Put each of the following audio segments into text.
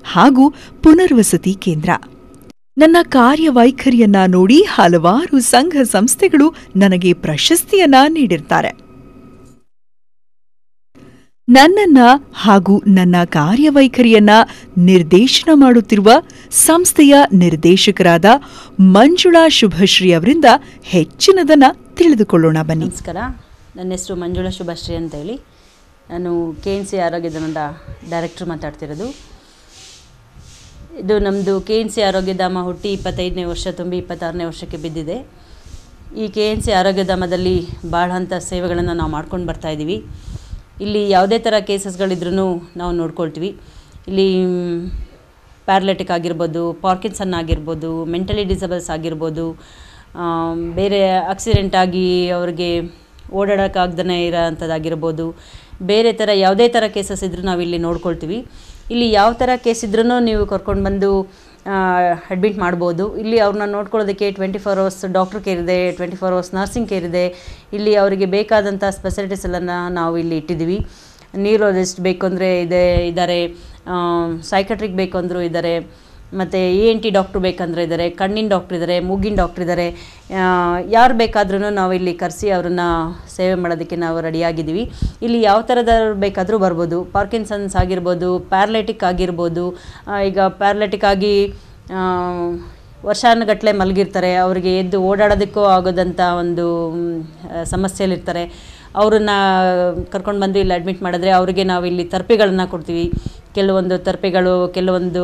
ಹಾಗೂ ಪುನರ್ವಸತಿ ಕೇಂದ್ರ ನನ್ನ ಕಾರ್ಯವೈಖರಿಯನ್ನ ನೋಡಿ ಹಲವಾರು ಸಂಘ ಸಂಸ್ಥೆಗಳು ನನಗೆ ಪ್ರಶಸ್ತಿಯನ್ನ ನೀಡಿರ್ತಾರೆ ನನ್ನನ್ನ ಹಾಗೂ ನನ್ನ ಕಾರ್ಯವೈಖರಿಯನ್ನ ನಿರ್ದೇಶನ ಮಾಡುತ್ತಿರುವ ಸಂಸ್ಥೆಯ ನಿರ್ದೇಶಕರಾದ ಮಂಜುಳಾ ಶುಭಶ್ರೀ ಅವರಿಂದ ಹೆಚ್ಚಿನದನ್ನ ತಿಳಿದುಕೊಳ್ಳೋಣ ಬನ್ನಿ ನಮಸ್ಕಾರ ನನ್ನ ಹೆಸರು ಮಂಜುಳಾ ಶುಭಶ್ರೀ ಅಂತೇಳಿ ನಾನು ಕೆ ಎನ್ ಸಿ ಆರೋಗ್ಯಧಾಮದ ಡೈರೆಕ್ಟ್ರ್ ಮಾತಾಡ್ತಿರೋದು ಇದು ನಮ್ಮದು ಕೆ ಎನ್ ಸಿ ಆರೋಗ್ಯಧಾಮ ಹುಟ್ಟಿ ಇಪ್ಪತ್ತೈದನೇ ವರ್ಷ ತುಂಬಿ ಇಪ್ಪತ್ತಾರನೇ ವರ್ಷಕ್ಕೆ ಬಿದ್ದಿದೆ ಈ ಕೆ ಎನ್ ಸಿ ಆರೋಗ್ಯಧಾಮದಲ್ಲಿ ಭಾಳ ಹಂತ ಸೇವೆಗಳನ್ನು ನಾವು ಮಾಡ್ಕೊಂಡು ಬರ್ತಾಯಿದ್ದೀವಿ ಇಲ್ಲಿ ಯಾವುದೇ ಥರ ಕೇಸಸ್ಗಳಿದ್ರೂ ನಾವು ನೋಡ್ಕೊಳ್ತೀವಿ ಇಲ್ಲಿ ಪ್ಯಾರ್ಲೆಟಿಕ್ ಆಗಿರ್ಬೋದು ಪಾರ್ಕಿನ್ಸನ್ ಆಗಿರ್ಬೋದು ಮೆಂಟಲಿ ಡಿಸಬಲ್ಸ್ ಆಗಿರ್ಬೋದು ಆಮ್, ಬೇರೆ ಆಕ್ಸಿಡೆಂಟ್ ಆಗಿ ಅವ್ರಿಗೆ ಓಡಾಡೋಕ್ಕಾಗ್ದೇ ಇರೋ ಅಂಥದ್ದಾಗಿರ್ಬೋದು ಬೇರೆ ಥರ ಯಾವುದೇ ಥರ ಕೇಸಸ್ ಇದ್ದರೂ ನಾವು ಇಲ್ಲಿ ನೋಡ್ಕೊಳ್ತೀವಿ ಇಲ್ಲಿ ಯಾವ ಥರ ಕೇಸ್ ಇದ್ರೂ ನೀವು ಕರ್ಕೊಂಡು ಬಂದು ಅಡ್ಮಿಟ್ ಮಾಡ್ಬೋದು ಇಲ್ಲಿ ಅವ್ರನ್ನ ನೋಡ್ಕೊಳ್ಳೋದಕ್ಕೆ twenty four hours doctor care ಇದೆ twenty four hours nursing care ಇದೆ ಇಲ್ಲಿ ಅವರಿಗೆ ಬೇಕಾದಂಥ ಸ್ಪೆಸಿಲಿಟೀಸ್ ಎಲ್ಲ ನಾವು ಇಲ್ಲಿ ಇಟ್ಟಿದ್ದೀವಿ ನ್ಯೂರೋಲಜಿಸ್ಟ್ ಬೇಕು ಅಂದರೆ ಇದೆ ಇದ್ದಾರೆ ಸೈಕಟ್ರಿಕ್ ಬೇಕು ಅಂದರೂ ಇದ್ದಾರೆ ಮತ್ತು ಎ ಎನ್ ಟಿ ಡಾಕ್ಟ್ರು ಬೇಕಂದ್ರೆ ಇದ್ದಾರೆ ಕಣ್ಣಿನ ಡಾಕ್ಟ್ರ್ ಇದ್ದಾರೆ ಮೂಗಿನ ಡಾಕ್ಟ್ರ್ ಇದ್ದಾರೆ ಯಾರು ಬೇಕಾದ್ರೂ ನಾವು ಇಲ್ಲಿ ಕರೆಸಿ ಅವ್ರನ್ನ ಸೇವೆ ಮಾಡೋದಕ್ಕೆ ನಾವು ರೆಡಿಯಾಗಿದ್ದೀವಿ ಇಲ್ಲಿ ಯಾವ ಥರದವ್ರು ಬೇಕಾದರೂ ಬರ್ಬೋದು ಪಾರ್ಕಿನ್ಸನ್ಸ್ ಆಗಿರ್ಬೋದು ಪ್ಯಾರ್ಲೆಟಿಕ್ ಆಗಿರ್ಬೋದು ಆ, ಈಗ ಪ್ಯಾರ್ಲೆಟಿಕ್ ಆಗಿ ಆ, ವರ್ಷಾನುಗಟ್ಟಲೆ ಮಲಗಿರ್ತಾರೆ ಅವರಿಗೆ ಎದ್ದು ಓಡಾಡೋದಕ್ಕೂ ಆಗೋದಂಥ ಒಂದು ಮ್, ಸಮಸ್ಯೆಯಲ್ಲಿರ್ತಾರೆ ಅವ್ರನ್ನ ಕರ್ಕೊಂಡು ಬಂದು ಇಲ್ಲಿ ಅಡ್ಮಿಟ್ ಮಾಡಿದ್ರೆ ಅವರಿಗೆ ನಾವು ಇಲ್ಲಿ ತರ್ಪಿಗಳನ್ನ ಕೊಡ್ತೀವಿ ಕೆಲವೊಂದು ತರ್ಪಿಗಳು ಕೆಲವೊಂದು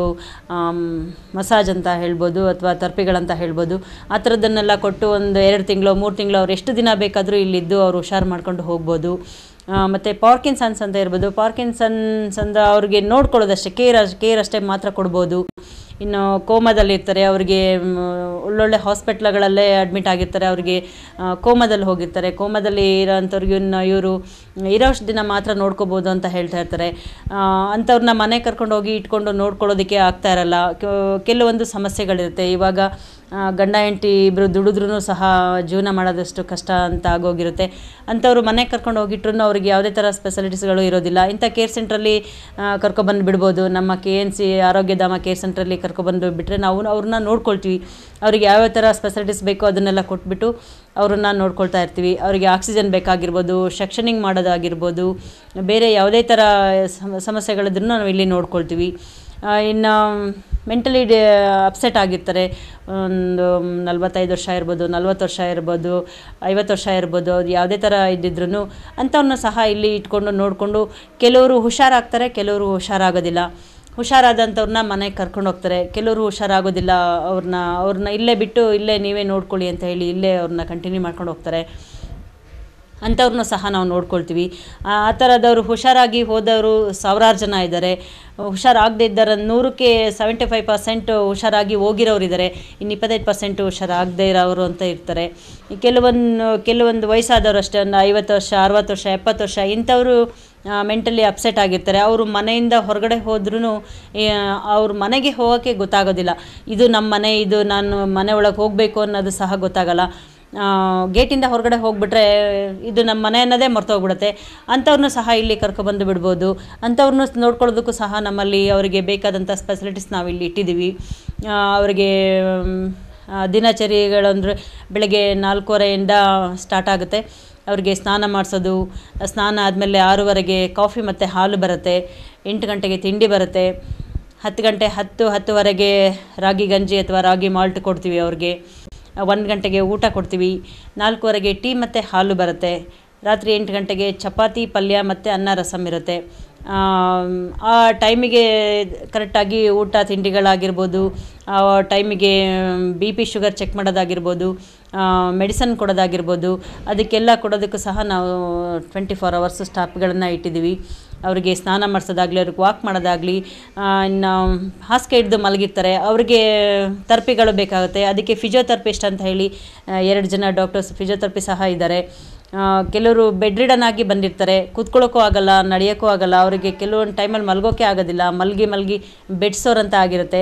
ಮಸಾಜ್ ಅಂತ ಹೇಳ್ಬೋದು ಅಥವಾ ತರ್ಪಿಗಳಂತ ಹೇಳ್ಬೋದು ಆ ಥರದ್ದನ್ನೆಲ್ಲ ಕೊಟ್ಟು ಒಂದು ಎರಡು ತಿಂಗಳು ಮೂರು ತಿಂಗಳು ಅವ್ರು ಎಷ್ಟು ದಿನ ಬೇಕಾದರೂ ಇಲ್ಲಿದ್ದು ಅವ್ರು ಹುಷಾರು ಮಾಡ್ಕೊಂಡು ಹೋಗ್ಬೋದು ಮತ್ತು ಪಾರ್ಕಿನ್ಸನ್ಸ್ ಅಂತ ಇರ್ಬೋದು ಪಾರ್ಕಿನ್ಸನ್ಸ್ ಅಂತ ಅವ್ರಿಗೆ ನೋಡ್ಕೊಳ್ಳೋದಷ್ಟೇ ಕೇರ್ ಅಷ್ಟೇ ಕೇರ್ ಅಷ್ಟೇ ಮಾತ್ರ ಕೊಡ್ಬೋದು ಇನ್ನು ಕೋಮಾದಲ್ಲಿ ಇರ್ತಾರೆ ಅವರಿಗೆ ಒಳ್ಳೊಳ್ಳೆ ಹಾಸ್ಪಿಟ್ಲ್ಗಳಲ್ಲೇ ಅಡ್ಮಿಟ್ ಆಗಿರ್ತಾರೆ ಅವರಿಗೆ ಕೋಮಾದಲ್ಲಿ ಹೋಗಿರ್ತಾರೆ ಕೋಮಾದಲ್ಲಿ ಇರೋಂಥವ್ರಿಗೆ ಇನ್ನು ಇವರು ಇರೋಷ್ಟು ದಿನ ಮಾತ್ರ ನೋಡ್ಕೋಬೋದು ಅಂತ ಹೇಳ್ತಾ ಇರ್ತಾರೆ ಆ, ಅಂಥವ್ರನ್ನ ಮನೆ ಕರ್ಕೊಂಡು ಹೋಗಿ ಇಟ್ಕೊಂಡು ನೋಡ್ಕೊಳ್ಳೋದಕ್ಕೆ ಆಗ್ತಾ ಇರಲ್ಲ ಕೆ- ಕೆಲವೊಂದು ಸಮಸ್ಯೆಗಳಿರುತ್ತೆ ಇವಾಗ ಆ, ಗಂಡ ಹೆಂಡತಿ ಇಬ್ಬರು ದುಡಿದ್ರೂ ಸಹ ಜೀವನ ಮಾಡೋದಷ್ಟು ಕಷ್ಟ ಅಂತ ಆಗೋಗಿರುತ್ತೆ ಅಂಥವ್ರು ಮನೆಗೆ ಕರ್ಕೊಂಡು ಹೋಗಿಟ್ರು ಅವ್ರಿಗೆ ಯಾವುದೇ ಥರ ಸ್ಪೆಷಾಲಿಟೀಸ್ಗಳು ಇರೋದಿಲ್ಲ ಇಂಥ ಕೇರ್ ಸೆಂಟ್ರಲ್ಲಿ ಕರ್ಕೊಬಂದು ಬಿಡ್ಬೋದು ನಮ್ಮ K N C Arogyadhama care ಸೆಂಟ್ರಲ್ಲಿ ಕರ್ಕೊಬಂದು ಬಿಟ್ಟರೆ ನಾವು ಅವ್ರನ್ನ ನೋಡ್ಕೊಳ್ತೀವಿ ಅವ್ರಿಗೆ ಯಾವ್ಯಾವ ಥರ ಸ್ಪೆಷಾಲಿಟೀಸ್ ಬೇಕೋ ಅದನ್ನೆಲ್ಲ ಕೊಟ್ಬಿಟ್ಟು ಅವ್ರನ್ನ ನೋಡ್ಕೊಳ್ತಾ ಇರ್ತೀವಿ ಅವರಿಗೆ ಆಕ್ಸಿಜನ್ ಬೇಕಾಗಿರ್ಬೋದು ಸೆಕ್ಷನಿಂಗ್ ಮಾಡೋದಾಗಿರ್ಬೋದು ಬೇರೆ ಯಾವುದೇ ಥರ ಸಮ ಸಮಸ್ಯೆಗಳಿದ್ರೂ ನಾವು ಇಲ್ಲಿ ನೋಡ್ಕೊಳ್ತೀವಿ ಆ, ಇನ್ನು ಮೆಂಟಲಿ ಡಿ ಅಪ್ಸೆಟ್ ಆಗಿರ್ತಾರೆ ಒಂದು ನಲ್ವತ್ತೈದು ವರ್ಷ ಇರ್ಬೋದು ನಲ್ವತ್ತು ವರ್ಷ ಇರ್ಬೋದು ಐವತ್ತು ವರ್ಷ ಇರ್ಬೋದು ಅದು ಯಾವುದೇ ಥರ ಇದ್ದಿದ್ರು ಅಂಥವ್ರನ್ನ ಸಹ ಇಲ್ಲಿ ಇಟ್ಕೊಂಡು ನೋಡಿಕೊಂಡು ಕೆಲವರು ಹುಷಾರಾಗ್ತಾರೆ ಕೆಲವರು ಹುಷಾರಾಗೋದಿಲ್ಲ ಹುಷಾರಾದಂಥವ್ರನ್ನ ಮನೆಗೆ ಕರ್ಕೊಂಡು ಹೋಗ್ತಾರೆ ಕೆಲವರು ಹುಷಾರಾಗೋದಿಲ್ಲ ಅವ್ರನ್ನ ಅವ್ರನ್ನ ಇಲ್ಲೇ ಬಿಟ್ಟು ಇಲ್ಲೇ ನೀವೇ ನೋಡ್ಕೊಳ್ಳಿ ಅಂತ ಹೇಳಿ ಇಲ್ಲೇ ಅವ್ರನ್ನ ಕಂಟಿನ್ಯೂ ಮಾಡ್ಕೊಂಡು ಹೋಗ್ತಾರೆ ಅಂಥವ್ರನ್ನೂ ಸಹ ನಾವು ನೋಡ್ಕೊಳ್ತೀವಿ ಆ ಆ ಥರದವರು ಹುಷಾರಾಗಿ ಹೋದವರು ಸಾವಿರಾರು ಜನ ಇದ್ದಾರೆ ಹುಷಾರಾಗದೇ ಇದ್ದಾರೆ ನೂರಕ್ಕೆ ಸೆವೆಂಟಿ ಫೈವ್ ಪರ್ಸೆಂಟ್ ಹುಷಾರಾಗಿ ಹೋಗಿರೋರು ಇದ್ದಾರೆ ಇನ್ನು ಇಪ್ಪತ್ತೈದು ಪರ್ಸೆಂಟ್ ಹುಷಾರಾಗದೇ ಇರೋರು ಅಂತ ಇರ್ತಾರೆ ಈ ಕೆಲವೊಂದು ಕೆಲವೊಂದು ವಯಸ್ಸಾದವರು ಅಷ್ಟೇ ಒಂದು ಐವತ್ತು ವರ್ಷ ಅರವತ್ತು ವರ್ಷ ಎಪ್ಪತ್ತು ವರ್ಷ ಇಂಥವರು ಮೆಂಟಲಿ ಅಪ್ಸೆಟ್ ಆಗಿರ್ತಾರೆ ಅವರು ಮನೆಯಿಂದ ಹೊರಗಡೆ ಹೋದ್ರೂ ಅವ್ರ ಮನೆಗೆ ಹೋಗೋಕ್ಕೆ ಗೊತ್ತಾಗೋದಿಲ್ಲ ಇದು ನಮ್ಮ ಮನೆ ಇದು ನಾನು ಮನೆ ಒಳಗೆ ಹೋಗಬೇಕು ಅನ್ನೋದು ಸಹ ಗೊತ್ತಾಗಲ್ಲ ಗೇಟಿಂದ ಹೊರಗಡೆ ಹೋಗ್ಬಿಟ್ರೆ ಇದು ನಮ್ಮ ಮನೆ ಅನ್ನೋದೇ ಮರ್ತೋಗ್ಬಿಡುತ್ತೆ ಅಂಥವ್ರನ್ನೂ ಸಹ ಇಲ್ಲಿ ಕರ್ಕೊಬಂದು ಬಿಡ್ಬೋದು ಅಂಥವ್ರನ್ನೂ ನೋಡ್ಕೊಳ್ಳೋದಕ್ಕೂ ಸಹ ನಮ್ಮಲ್ಲಿ ಅವರಿಗೆ ಬೇಕಾದಂಥ ಸ್ಪೆಷಲಿಟೀಸ್ ನಾವು ಇಲ್ಲಿ ಇಟ್ಟಿದ್ದೀವಿ ಆ, ಅವರಿಗೆ ಮ್, ಆ, ದಿನಚರಿಗಳಂದ್ರೆ ಬೆಳಗ್ಗೆ ನಾಲ್ಕೂವರೆಯಿಂದ ಸ್ಟಾರ್ಟ್ ಆಗುತ್ತೆ ಅವ್ರಿಗೆ ಸ್ನಾನ ಮಾಡಿಸೋದು ಸ್ನಾನ ಆದಮೇಲೆ ಆರೂವರೆಗೆ ಕಾಫಿ ಮತ್ತು ಹಾಲು ಬರುತ್ತೆ ಎಂಟು ಗಂಟೆಗೆ ತಿಂಡಿ ಬರುತ್ತೆ ಹತ್ತು ಗಂಟೆ ಹತ್ತು ಹತ್ತುವರೆಗೆ ರಾಗಿ ಗಂಜಿ ಅಥವಾ ರಾಗಿ ಮಾಲ್ಟ್ ಕೊಡ್ತೀವಿ ಅವ್ರಿಗೆ ಒಂದು ಗಂಟೆಗೆ ಊಟ ಕೊಡ್ತೀವಿ ನಾಲ್ಕೂವರೆಗೆ ಟೀ ಮತ್ತು ಹಾಲು ಬರುತ್ತೆ ರಾತ್ರಿ ಎಂಟು ಗಂಟೆಗೆ ಚಪಾತಿ ಪಲ್ಯ ಮತ್ತು ಅನ್ನ ರಸಮ್ ಇರುತ್ತೆ ಆಮ್, ಆ ಟೈಮಿಗೆ ಕರೆಕ್ಟಾಗಿ ಊಟ ತಿಂಡಿಗಳಾಗಿರ್ಬೋದು ಆ ಟೈಮಿಗೆ ಬಿ ಪಿ ಶುಗರ್ ಚೆಕ್ ಮಾಡೋದಾಗಿರ್ಬೋದು ಮೆಡಿಸನ್ ಕೊಡೋದಾಗಿರ್ಬೋದು ಅದಕ್ಕೆಲ್ಲ ಕೊಡೋದಕ್ಕೂ ಸಹ ನಾವು ಟ್ವೆಂಟಿ ಫೋರ್ ಅವರ್ಸ್ ಸ್ಟಾಫ್ಗಳನ್ನು ಇಟ್ಟಿದ್ದೀವಿ ಅವರಿಗೆ ಸ್ನಾನ ಮಾಡಿಸೋದಾಗಲಿ ಅವ್ರಿಗೆ ವಾಕ್ ಮಾಡೋದಾಗಲಿ ಇನ್ನು ಹಾಸಿಗೆ ಹಿಡ್ದು ಮಲಗಿರ್ತಾರೆ ಅವ್ರಿಗೆ ಥೆರಪಿಗಳು ಬೇಕಾಗುತ್ತೆ ಅದಕ್ಕೆ ಫಿಸಿಯೋಥೆರಪಿಸ್ಟ್ ಅಂತ ಹೇಳಿ ಆ, ಎರಡು ಜನ ಡಾಕ್ಟರ್ಸ್ ಫಿಸಿಯೋಥೆರಪಿ ಸಹ ಇದ್ದಾರೆ ಆ, ಕೆಲವರು ಬೆಡ್ ರಿಡನ್ ಆಗಿ ಬಂದಿರ್ತಾರೆ ಕೂತ್ಕೊಳ್ಳೋಕ್ಕೂ ಆಗಲ್ಲ ನಡೆಯೋಕ್ಕೂ ಆಗಲ್ಲ ಅವರಿಗೆ ಕೆಲವೊಂದು ಟೈಮಲ್ಲಿ ಮಲ್ಗೋಕ್ಕೆ ಆಗೋದಿಲ್ಲ ಮಲಗಿ ಮಲಗಿ ಬೆಡ್ಸೋರಂತ ಆಗಿರುತ್ತೆ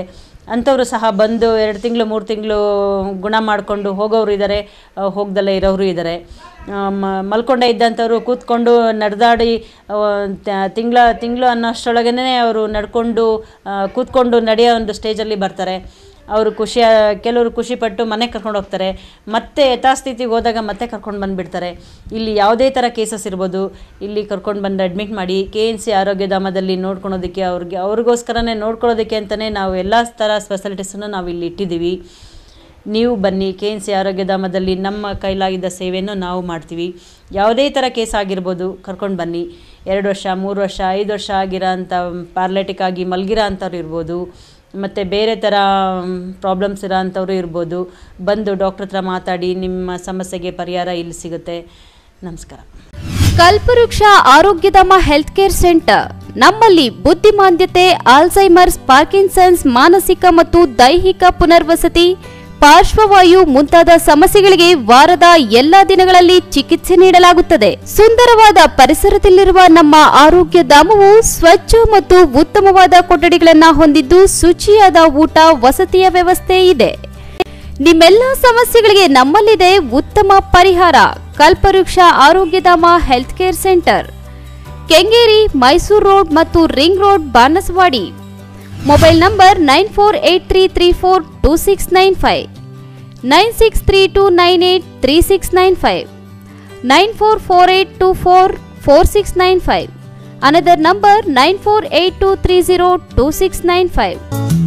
ಅಂಥವರು ಸಹ ಬಂದು ಎರಡು ತಿಂಗಳು ಮೂರು ತಿಂಗಳು ಗುಣ ಮಾಡಿಕೊಂಡು ಹೋಗೋರು ಇದ್ದಾರೆ ಹೋಗ್ದಲ್ಲೇ ಇರೋರು ಇದ್ದಾರೆ ಮಲ್ಕೊಂಡೇ ಇದ್ದಂಥವ್ರು ಕೂತ್ಕೊಂಡು ನಡೆದಾಡಿ ತಿಂಗಳ ತಿಂಗಳು ಅನ್ನೋಷ್ಟರೊಳಗೇ ಅವರು ನಡ್ಕೊಂಡು ಆ, ಕೂತ್ಕೊಂಡು ನಡೆಯೋ ಒಂದು ಸ್ಟೇಜಲ್ಲಿ ಬರ್ತಾರೆ ಅವರು ಖುಷಿಯ ಕೆಲವರು ಖುಷಿಪಟ್ಟು ಮನೆಗೆ ಕರ್ಕೊಂಡು ಹೋಗ್ತಾರೆ ಮತ್ತೆ ಯಥಾಸ್ಥಿತಿಗೆ ಹೋದಾಗ ಮತ್ತೆ ಕರ್ಕೊಂಡು ಬಂದುಬಿಡ್ತಾರೆ ಇಲ್ಲಿ ಯಾವುದೇ ಥರ ಕೇಸಸ್ ಇರ್ಬೋದು ಇಲ್ಲಿ ಕರ್ಕೊಂಡು ಬಂದು ಅಡ್ಮಿಟ್ ಮಾಡಿ ಕೆ ಎನ್ ಸಿ ಆರೋಗ್ಯಧಾಮದಲ್ಲಿ ನೋಡ್ಕೊಳೋದಕ್ಕೆ ಅವ್ರಿಗೆ ಅವ್ರಿಗೋಸ್ಕರನೇ ನೋಡ್ಕೊಳ್ಳೋದಕ್ಕೆ ಅಂತಲೇ ನಾವು ಎಲ್ಲ ಥರ ಫೆಸಿಲಿಟೀಸನ್ನು ನಾವು ಇಲ್ಲಿ ಇಟ್ಟಿದ್ದೀವಿ ನೀವು ಬನ್ನಿ ಕೆ ಎನ್ ಸಿ ಆರೋಗ್ಯಧಾಮದಲ್ಲಿ ನಮ್ಮ ಕೈಲಾಗಿದ್ದ ಸೇವೆಯನ್ನು ನಾವು ಮಾಡ್ತೀವಿ ಯಾವುದೇ ಥರ ಕೇಸ್ ಆಗಿರ್ಬೋದು ಕರ್ಕೊಂಡು ಬನ್ನಿ ಎರಡು ವರ್ಷ ಮೂರು ವರ್ಷ ಐದು ವರ್ಷ ಆಗಿರೋ ಅಂಥ ಪ್ಯಾರ್ಲೆಟಿಕ್ ಆಗಿ ಮಲಗಿರೋ ಅಂಥವ್ರು ಇರ್ಬೋದು ಮತ್ತು ಬೇರೆ ಥರ ಪ್ರಾಬ್ಲಮ್ಸ್ ಇರೋ ಅಂಥವ್ರು ಇರ್ಬೋದು ಬಂದು ಡಾಕ್ಟ್ರ್ ಹತ್ರ ಮಾತಾಡಿ ನಿಮ್ಮ ಸಮಸ್ಯೆಗೆ ಪರಿಹಾರ ಇಲ್ಲಿ ಸಿಗುತ್ತೆ ನಮಸ್ಕಾರ ಕಲ್ಪವೃಕ್ಷ ಆರೋಗ್ಯಧಾಮ ಹೆಲ್ತ್ ಕೇರ್ ಸೆಂಟರ್ ನಮ್ಮಲ್ಲಿ ಬುದ್ಧಿಮಾಂದ್ಯತೆ ಆಲ್ಝೈಮರ್ಸ್ ಪಾರ್ಕಿನ್ಸನ್ಸ್ ಮಾನಸಿಕ ಮತ್ತು ದೈಹಿಕ ಪುನರ್ವಸತಿ ಪಾರ್ಶ್ವವಾಯು ಮುಂತಾದ ಸಮಸ್ಯೆಗಳಿಗೆ ವಾರದ ಎಲ್ಲಾ ದಿನಗಳಲ್ಲಿ ಚಿಕಿತ್ಸೆ ನೀಡಲಾಗುತ್ತದೆ ಸುಂದರವಾದ ಪರಿಸರದಲ್ಲಿರುವ ನಮ್ಮ ಆರೋಗ್ಯ ಧಾಮವು ಸ್ವಚ್ಛ ಮತ್ತು ಉತ್ತಮವಾದ ಕೊಠಡಿಗಳನ್ನ ಹೊಂದಿದ್ದು ಶುಚಿಯಾದ ಊಟ ವಸತಿಯ ವ್ಯವಸ್ಥೆ ಇದೆ ನಿಮ್ಮೆಲ್ಲ ಸಮಸ್ಯೆಗಳಿಗೆ ನಮ್ಮಲ್ಲಿದೆ ಉತ್ತಮ ಪರಿಹಾರ Kalpavriksha Arogyadhama health care centre Kengeri Mysore road ಮತ್ತು ring road Banaswadi mobile number nine four eight three three four two six nine five nine six three two nine eight three six nine five nine four four eight two four four six nine five another number nine four eight two three zero two six nine five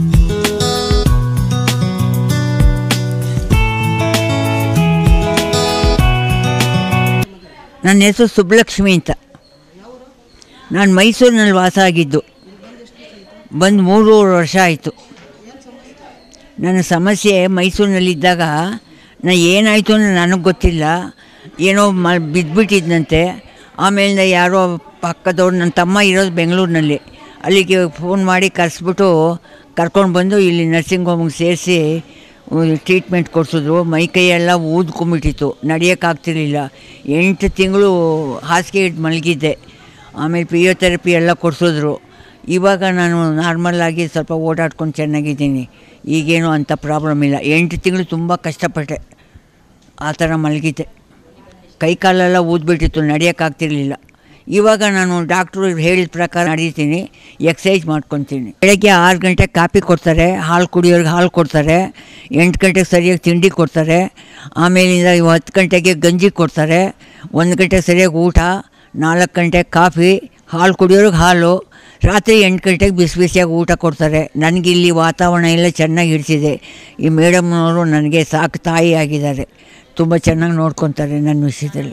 ನನ್ನ ಹೆಸರು ಸುಬ್ಬಲಕ್ಷ್ಮಿ ಅಂತ ನಾನು ಮೈಸೂರಿನಲ್ಲಿ ವಾಸ ಆಗಿದ್ದು ಬಂದು ಮೂರುವರೆ ವರ್ಷ ಆಯಿತು ನನ್ನ ಸಮಸ್ಯೆ ಮೈಸೂರಿನಲ್ಲಿದ್ದಾಗ ನಾ ಏನಾಯಿತು ಅನ್ನೋ ನನಗೆ ಗೊತ್ತಿಲ್ಲ ಏನೋ ಮ ಬಿದ್ದುಬಿಟ್ಟಿದ್ದಂತೆ ಆಮೇಲೆ ಯಾರೋ ಪಕ್ಕದವ್ರು ನನ್ನ ತಮ್ಮ ಇರೋದು ಬೆಂಗಳೂರಿನಲ್ಲಿ ಅಲ್ಲಿಗೆ ಫೋನ್ ಮಾಡಿ ಕರೆಸ್ಬಿಟ್ಟು ಕರ್ಕೊಂಡು ಬಂದು ಇಲ್ಲಿ ನರ್ಸಿಂಗ್ ಹೋಮಿಗೆ ಸೇರಿಸಿ ಟ್ರೀಟ್ಮೆಂಟ್ ಕೊಡಿಸಿದ್ರು ಮೈ ಕೈಯೆಲ್ಲ ಊದ್ಕೊಂಬಿಟ್ಟಿತ್ತು ನಡೆಯೋಕ್ಕಾಗ್ತಿರ್ಲಿಲ್ಲ ಎಂಟು ತಿಂಗಳು ಹಾಸಿಗೆ ಇಟ್ಟು ಮಲಗಿದ್ದೆ ಆಮೇಲೆ ಪಿಯೋಥೆರಪಿ ಎಲ್ಲ ಕೊಡಿಸಿದ್ರು ಇವಾಗ ನಾನು ನಾರ್ಮಲ್ಲಾಗಿ ಸ್ವಲ್ಪ ಓಡಾಡ್ಕೊಂಡು ಚೆನ್ನಾಗಿದ್ದೀನಿ ಈಗೇನು ಅಂಥ ಪ್ರಾಬ್ಲಮ್ ಇಲ್ಲ ಎಂಟು ತಿಂಗಳು ತುಂಬ ಕಷ್ಟಪಟ್ಟೆ ಆ ಥರ ಮಲಗಿದ್ದೆ ಕೈ ಕಾಲೆಲ್ಲ ಊದ್ಬಿಟ್ಟಿತ್ತು ನಡೆಯೋಕ್ಕಾಗ್ತಿರ್ಲಿಲ್ಲ ಇವಾಗ ನಾನು ಡಾಕ್ಟ್ರು ಹೇಳಿದ ಪ್ರಕಾರ ನಡೀತೀನಿ ಎಕ್ಸಸೈಸ್ ಮಾಡ್ಕೊತೀನಿ ಬೆಳಗ್ಗೆ ಆರು ಗಂಟೆಗೆ ಕಾಪಿ ಕೊಡ್ತಾರೆ ಹಾಲು ಕುಡಿಯೋರಿಗೆ ಹಾಲು ಕೊಡ್ತಾರೆ ಎಂಟು ಗಂಟೆಗೆ ಸರಿಯಾಗಿ ತಿಂಡಿ ಕೊಡ್ತಾರೆ ಆಮೇಲಿಂದ ಇವು ಹತ್ತು ಗಂಟೆಗೆ ಗಂಜಿ ಕೊಡ್ತಾರೆ ಒಂದು ಗಂಟೆಗೆ ಸರಿಯಾಗಿ ಊಟ ನಾಲ್ಕು ಗಂಟೆಗೆ ಕಾಫಿ ಹಾಲು ಕುಡಿಯೋರಿಗೆ ಹಾಲು ರಾತ್ರಿ ಎಂಟು ಗಂಟೆಗೆ ಬಿಸಿ ಬಿಸಿಯಾಗಿ ಊಟ ಕೊಡ್ತಾರೆ ನನಗೆ ಇಲ್ಲಿ ವಾತಾವರಣ ಎಲ್ಲ ಚೆನ್ನಾಗಿ ಇಡ್ತಿದೆ ಈ ಮೇಡಮ್ನವರು ನನಗೆ ಸಾಕು ತಾಯಿ ಆಗಿದ್ದಾರೆ ತುಂಬ ಚೆನ್ನಾಗಿ ನೋಡ್ಕೊತಾರೆ ನನ್ನ ವಿಷಯದಲ್ಲಿ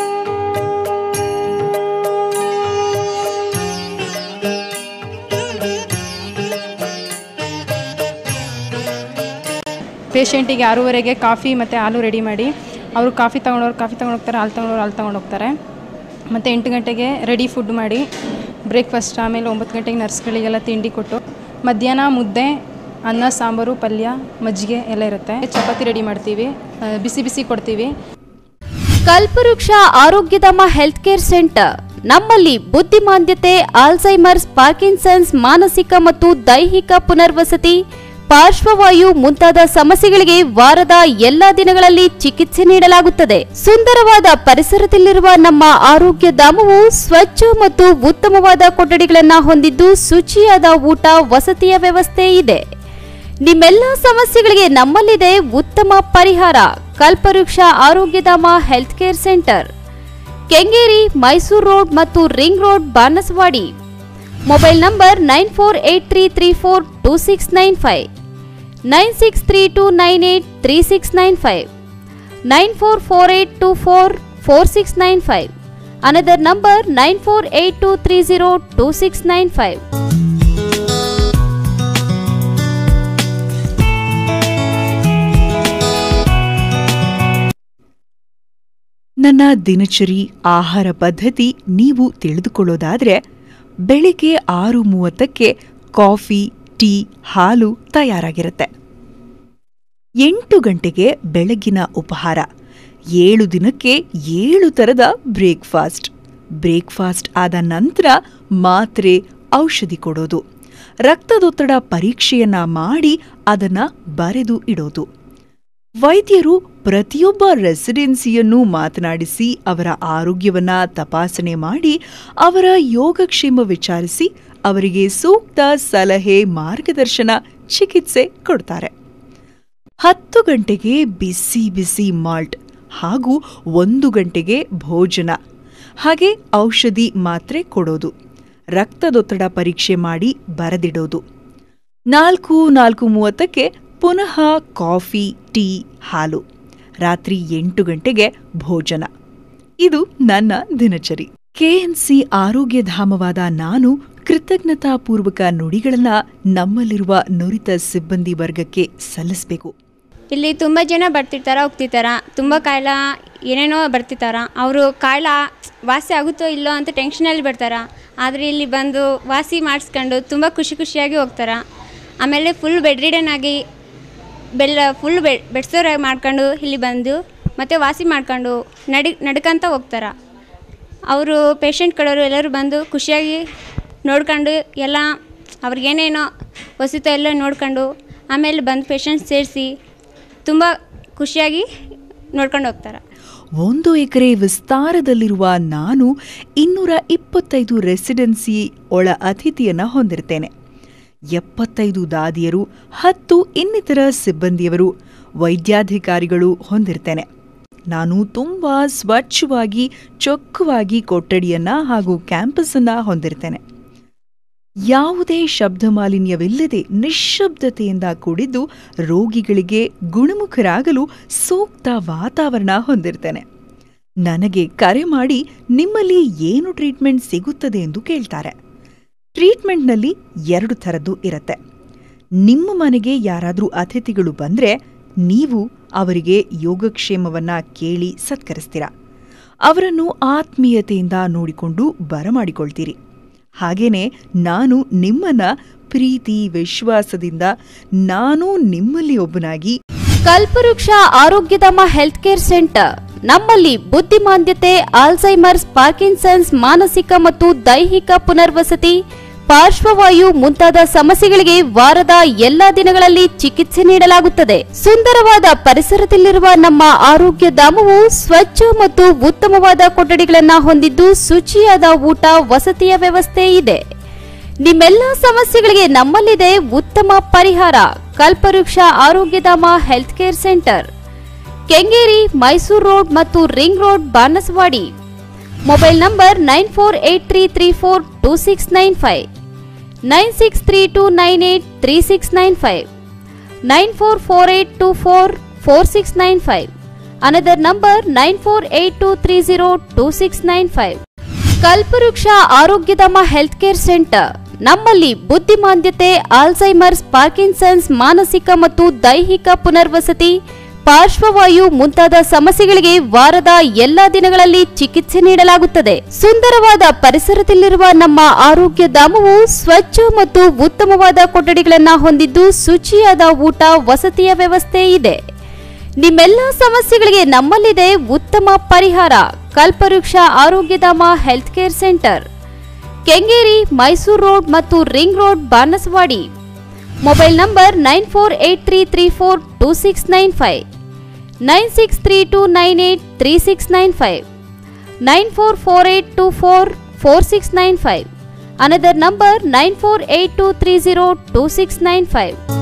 ಪೇಷಂಟಿಗೆ ಆರೂವರೆಗೆ ಕಾಫಿ ಮತ್ತು ಹಾಲು ರೆಡಿ ಮಾಡಿ ಅವರು ಕಾಫಿ ತೊಗೊಂಡವ್ರು ಕಾಫಿ ತೊಗೊಂಡು ಹೋಗ್ತಾರೆ ಹಾಲು ತೊಗೊಂಡವ್ರು ಹಾಲು ತೊಗೊಂಡು ಹೋಗ್ತಾರೆ ಮತ್ತು ಎಂಟು ಗಂಟೆಗೆ ರೆಡಿ ಫುಡ್ ಮಾಡಿ ಬ್ರೇಕ್ಫಾಸ್ಟ್ ಆಮೇಲೆ ಒಂಬತ್ತು ಗಂಟೆಗೆ ನರ್ಸ್ಗಳಿಗೆಲ್ಲ ತಿಂಡಿ ಕೊಟ್ಟು ಮಧ್ಯಾಹ್ನ ಮುದ್ದೆ ಅನ್ನ ಸಾಂಬಾರು ಪಲ್ಯ ಮಜ್ಜಿಗೆ ಎಲ್ಲ ಇರುತ್ತೆ ಚಪಾತಿ ರೆಡಿ ಮಾಡ್ತೀವಿ ಆ, ಬಿಸಿ ಬಿಸಿ ಕೊಡ್ತೀವಿ ಕಲ್ಪವೃಕ್ಷ ಆರೋಗ್ಯಧಾಮ ಹೆಲ್ತ್ ಕೇರ್ ಸೆಂಟರ್ ನಮ್ಮಲ್ಲಿ ಬುದ್ಧಿಮಾಂದ್ಯತೆ ಆಲ್ಝೈಮರ್ಸ್ ಪಾರ್ಕಿನ್ಸನ್ಸ್ ಮಾನಸಿಕ ಮತ್ತು ದೈಹಿಕ ಪುನರ್ವಸತಿ ಪಾರ್ಶ್ವವಾಯು ಮುಂತಾದ ಸಮಸ್ಯೆಗಳಿಗೆ ವಾರದ ಎಲ್ಲಾ ದಿನಗಳಲ್ಲಿ ಚಿಕಿತ್ಸೆ ನೀಡಲಾಗುತ್ತದೆ ಸುಂದರವಾದ ಪರಿಸರದಲ್ಲಿರುವ ನಮ್ಮ ಆರೋಗ್ಯ ಧಾಮವು ಸ್ವಚ್ಛ ಮತ್ತು ಉತ್ತಮವಾದ ಕೊಠಡಿಗಳನ್ನ ಹೊಂದಿದ್ದು ಶುಚಿಯಾದ ಊಟ ವಸತಿಯ ವ್ಯವಸ್ಥೆ ಇದೆ ನಿಮ್ಮೆಲ್ಲ ಸಮಸ್ಯೆಗಳಿಗೆ ನಮ್ಮಲ್ಲಿದೆ ಉತ್ತಮ ಪರಿಹಾರ Kalpavriksha Arogyadhama health care centre Kengeri Mysore road ಮತ್ತು ring road Banaswadi mobile number nine four eight three three four two six nine five nine six three two nine eight three six nine five nine four four eight two four four six nine five another number nine four eight two three zero two six nine five ನನ್ನ ದಿನಚರಿ ಆಹಾರ ಪದ್ಧತಿ ನೀವು ತಿಳಿದುಕೊಳ್ಳೋದಾದ್ರೆ ಬೆಳಿಗ್ಗೆ ಆರು ಮೂವತ್ತಕ್ಕೆ coffee tea ಹಾಲು ತಯಾರಾಗಿರುತ್ತೆ ಎಂಟು ಗಂಟೆಗೆ ಬೆಳಗಿನ ಉಪಹಾರ ಏಳು ದಿನಕ್ಕೆ ಏಳು ಥರದ ಬ್ರೇಕ್ಫಾಸ್ಟ್ ಬ್ರೇಕ್ಫಾಸ್ಟ್ ಆದ ನಂತರ ಮಾತ್ರೆ ಔಷಧಿ ಕೊಡೋದು ರಕ್ತದೊತ್ತಡ ಪರೀಕ್ಷೆಯನ್ನ ಮಾಡಿ ಅದನ್ನ ಬರೆದು ಇಡೋದು ವೈದ್ಯರು ಪ್ರತಿಯೊಬ್ಬ ರೆಸಿಡೆನ್ಸಿಯನ್ನು ಮಾತನಾಡಿಸಿ ಅವರ ಆರೋಗ್ಯವನ್ನ ತಪಾಸಣೆ ಮಾಡಿ ಅವರ ಯೋಗಕ್ಷೇಮ ವಿಚಾರಿಸಿ ಅವರಿಗೆ ಸೂಕ್ತ ಸಲಹೆ ಮಾರ್ಗದರ್ಶನ ಚಿಕಿತ್ಸೆ ಕೊಡ್ತಾರೆ ಹತ್ತು ಗಂಟೆಗೆ ಬಿಸಿ ಬಿಸಿ ಮಾಲ್ಟ್ ಹಾಗೂ ಒಂದು ಗಂಟೆಗೆ ಭೋಜನ ಹಾಗೆ ಔಷಧಿ ಮಾತ್ರೆ ಕೊಡೋದು ರಕ್ತದೊತ್ತಡ ಪರೀಕ್ಷೆ ಮಾಡಿ ಬರೆದಿಡೋದು ನಾಲ್ಕು ನಾಲ್ಕು ಮೂವತ್ತಕ್ಕೆ ಪುನಃ ಕಾಫಿ ಟೀ ಹಾಲು ರಾತ್ರಿ ಎಂಟು ಗಂಟೆಗೆ ಭೋಜನ ಇದು ನನ್ನ ದಿನಚರಿ ಕೆಎನ್ಸಿ ಆರೋಗ್ಯಧಾಮವಾದ ನಾನು ಕೃತಜ್ಞತಾಪೂರ್ವಕ ನುಡಿಗಳನ್ನ ನಮ್ಮಲ್ಲಿರುವ ನುರಿತ ಸಿಬ್ಬಂದಿ ವರ್ಗಕ್ಕೆ ಸಲ್ಲಿಸಬೇಕು ಇಲ್ಲಿ ತುಂಬ ಜನ ಬರ್ತಿರ್ತಾರ ಹೋಗ್ತಿರ್ತಾರ ತುಂಬ ಕಾಯಿಲೆ ಏನೇನೋ ಬರ್ತಿರ್ತಾರ ಅವರು ಕಾಯಿಲೆ ವಾಸಿ ಆಗುತ್ತೋ ಇಲ್ಲೋ ಅಂತ ಟೆನ್ಷನಲ್ಲಿ ಬರ್ತಾರ ಆದರೆ ಇಲ್ಲಿ ಬಂದು ವಾಸಿ ಮಾಡಿಸ್ಕೊಂಡು ತುಂಬ ಖುಷಿ ಖುಷಿಯಾಗಿ ಹೋಗ್ತಾರ ಆಮೇಲೆ ಫುಲ್ ಬೆಡ್ ರಿಡನ್ ಆಗಿ ಬೆಲ್ಲ ಫುಲ್ ಬೆಡ್ ಬೆಡ್ಸೋರಾಗಿ ಮಾಡ್ಕೊಂಡು ಇಲ್ಲಿ ಬಂದು ಮತ್ತೆ ವಾಸಿ ಮಾಡ್ಕೊಂಡು ನಡಿ ನಡ್ಕಂತ ಹೋಗ್ತಾರ ಅವರು ಪೇಷಂಟ್ಗಳವರು ಎಲ್ಲರೂ ಬಂದು ಖುಷಿಯಾಗಿ ನೋಡ್ಕೊಂಡು ಎಲ್ಲ ಅವ್ರಿಗೇನೇನೋ ವಸತಿ ಎಲ್ಲ ನೋಡ್ಕೊಂಡು ಆಮೇಲೆ ಬಂದು ಪೇಷಂಟ್ ಸೇರಿಸಿ ತುಂಬ ಖುಷಿಯಾಗಿ ನೋಡ್ಕೊಂಡು ಹೋಗ್ತಾರೆ ಒಂದು ಎಕರೆ ವಿಸ್ತಾರದಲ್ಲಿರುವ ನಾನು ಇನ್ನೂರ ಇಪ್ಪತ್ತೈದು ರೆಸಿಡೆನ್ಸಿ ಒಳ ಅತಿಥಿಯನ್ನ ಹೊಂದಿರ್ತೇನೆ ಎಪ್ಪತ್ತೈದು ದಾದಿಯರು ಹತ್ತು ಇನ್ನಿತರ ಸಿಬ್ಬಂದಿಯವರು ವೈದ್ಯಾಧಿಕಾರಿಗಳು ಹೊಂದಿರ್ತೇನೆ ನಾನು ತುಂಬಾ ಸ್ವಚ್ಛವಾಗಿ ಚೊಕ್ಕವಾಗಿ ಕೊಠಡಿಯನ್ನ ಹಾಗೂ ಕ್ಯಾಂಪಸ್ ಅನ್ನ ಹೊಂದಿರ್ತೇನೆ ಯಾವುದೇ ಶಬ್ದ ಮಾಲಿನ್ಯವಿಲ್ಲದೆ ನಿಶ್ಶಬ್ದತೆಯಿಂದ ಕೂಡಿದ್ದು ರೋಗಿಗಳಿಗೆ ಗುಣಮುಖರಾಗಲು ಸೂಕ್ತ ವಾತಾವರಣ ಹೊಂದಿರ್ತೇನೆ ನನಗೆ ಕರೆ ಮಾಡಿ ನಿಮ್ಮಲ್ಲಿ ಏನು ಟ್ರೀಟ್ಮೆಂಟ್ ಸಿಗುತ್ತದೆ ಎಂದು ಕೇಳ್ತಾರೆ ಟ್ರೀಟ್ಮೆಂಟ್ನಲ್ಲಿ ಎರಡು ಥರದ್ದು ಇರತ್ತೆ ನಿಮ್ಮ ಮನೆಗೆ ಯಾರಾದರೂ ಅತಿಥಿಗಳು ಬಂದ್ರೆ ನೀವು ಅವರಿಗೆ ಯೋಗಕ್ಷೇಮವನ್ನ ಕೇಳಿ ಸತ್ಕರಿಸ್ತೀರ ಅವರನ್ನು ಆತ್ಮೀಯತೆಯಿಂದ ನೋಡಿಕೊಂಡು ಬರಮಾಡಿಕೊಳ್ತೀರಿ ಹಾಗೇನೆ ನಾನು ನಿಮ್ಮನ್ನ ಪ್ರೀತಿ ವಿಶ್ವಾಸದಿಂದ ನಾನು ನಿಮ್ಮಲ್ಲಿ ಒಬ್ಬನಾಗಿ ಕಲ್ಪವೃಕ್ಷ ಆರೋಗ್ಯಧಾಮ ಹೆಲ್ತ್ ಕೇರ್ ಸೆಂಟರ್ ನಮ್ಮಲ್ಲಿ ಬುದ್ಧಿಮಾಂದ್ಯತೆ ಆಲ್ಝೈಮರ್ಸ್ ಪಾರ್ಕಿನ್ಸನ್ಸ್ ಮಾನಸಿಕ ಮತ್ತು ದೈಹಿಕ ಪುನರ್ವಸತಿ ಪಾರ್ಶ್ವವಾಯು ಮುಂತಾದ ಸಮಸ್ಯೆಗಳಿಗೆ ವಾರದ ಎಲ್ಲಾ ದಿನಗಳಲ್ಲಿ ಚಿಕಿತ್ಸೆ ನೀಡಲಾಗುತ್ತದೆ ಸುಂದರವಾದ ಪರಿಸರದಲ್ಲಿರುವ ನಮ್ಮ ಆರೋಗ್ಯ ಧಾಮವು ಸ್ವಚ್ಛ ಮತ್ತು ಉತ್ತಮವಾದ ಕೊಠಡಿಗಳನ್ನ ಹೊಂದಿದ್ದು ಶುಚಿಯಾದ ಊಟ ವಸತಿಯ ವ್ಯವಸ್ಥೆ ಇದೆ ನಿಮ್ಮೆಲ್ಲ ಸಮಸ್ಯೆಗಳಿಗೆ ನಮ್ಮಲ್ಲಿದೆ ಉತ್ತಮ ಪರಿಹಾರ Kalpavriksha Arogyadhama health care centre Kengeri Mysore road ಮತ್ತು ring road Banaswadi mobile number nine four eight three three four two six nine five nine six three two nine eight three six nine five nine four four eight two four four six nine five another number nine four eight two three zero two six nine five Kalpavriksha Arogyadhama health care centre ನಮ್ಮಲ್ಲಿ ಬುದ್ಧಿಮಾಂದ್ಯತೆ Alzheimer's Parkinson's ಮಾನಸಿಕ ಮತ್ತು ದೈಹಿಕ ಪುನರ್ವಸತಿ ಪಾರ್ಶ್ವವಾಯು ಮುಂತಾದ ಸಮಸ್ಯೆಗಳಿಗೆ ವಾರದ ಎಲ್ಲಾ ದಿನಗಳಲ್ಲಿ ಚಿಕಿತ್ಸೆ ನೀಡಲಾಗುತ್ತದೆ ಸುಂದರವಾದ ಪರಿಸರದಲ್ಲಿರುವ ನಮ್ಮ ಆರೋಗ್ಯ ಧಾಮವು ಸ್ವಚ್ಛ ಮತ್ತು ಉತ್ತಮವಾದ ಕೊಠಡಿಗಳನ್ನ ಹೊಂದಿದ್ದು ಶುಚಿಯಾದ ಊಟ ವಸತಿಯ ವ್ಯವಸ್ಥೆ ಇದೆ ನಿಮ್ಮೆಲ್ಲ ಸಮಸ್ಯೆಗಳಿಗೆ ನಮ್ಮಲ್ಲಿದೆ ಉತ್ತಮ ಪರಿಹಾರ Kalpavriksha Arogyadhama health care centre Kengeri Mysore road ಮತ್ತು ring road Banaswadi mobile number nine four eight three three four two six nine five nine six three two nine eight three six nine five nine four four eight two four four six nine five another number nine four eight two three zero two six nine five